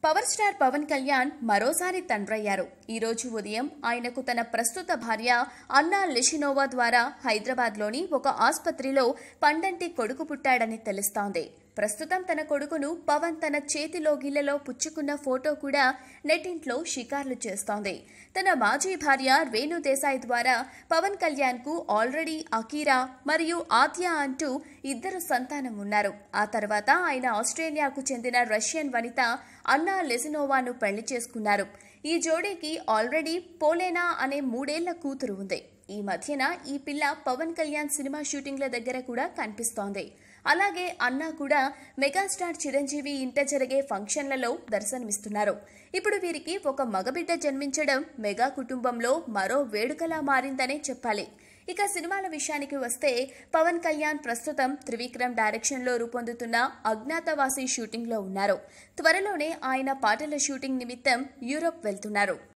power star Pawan Kalyan మరోసారి తండ్రయ్యారు ఈ రోజు ఉదయం ఆయనకు తన ప్రస్తుత భార్య అన్నా లెషినోవా ద్వారా హైదరాబాద్లోని ఒక ఆసుపత్రిలో పండంటి కొడుకు పుట్టాడని తెలుస్తోంది ప్రస్తుతం తన కొడుకును పవన్ తన చేతిలో గిల్లలో పుచ్చుకున్న ఫోటో కూడా నెట్టింట్లో షికార్లు చేస్తోంది తన మాజీ భార్య రేణు దేశాయ్ ద్వారా పవన్ కళ్యాణ్ కు ఆల్రెడీ అకీరా మరియు ఆద్య అంటూ ఇద్దరు సంతానం ఉన్నారు ఆ తర్వాత ఆయన ఆస్ట్రేలియాకు చెందిన రష్యన్ వనిత అన్నా లెజినోవాను పెళ్లి చేసుకున్నారు ఈ జోడీకి ఆల్రెడీ పోలేనా అనే మూడేళ్ల కూతురు ఉంది ఈ మధ్యన ఈ పిల్ల పవన్ కళ్యాణ్ సినిమా షూటింగ్ల దగ్గర కూడా కనిపిస్తోంది అలాగే అన్నా కూడా మెగాస్టార్ చిరంజీవి ఇంట జరిగే ఫంక్షన్లలో దర్శనమిస్తున్నారు ఇప్పుడు వీరికి ఒక మగబిడ్డ జన్మించడం మెగా కుటుంబంలో మరో వేడుకలా మారిందనే చెప్పాలి ఇక సినిమాల విషయానికి వస్తే పవన్ కళ్యాణ్ ప్రస్తుతం త్రివిక్రమ్ డైరెక్షన్లో రూపొందుతున్న అజ్ఞాతవాసి షూటింగ్లో ఉన్నారు త్వరలోనే ఆయన పాటల షూటింగ్ నిమిత్తం యూరోప్ వెళ్తున్నారు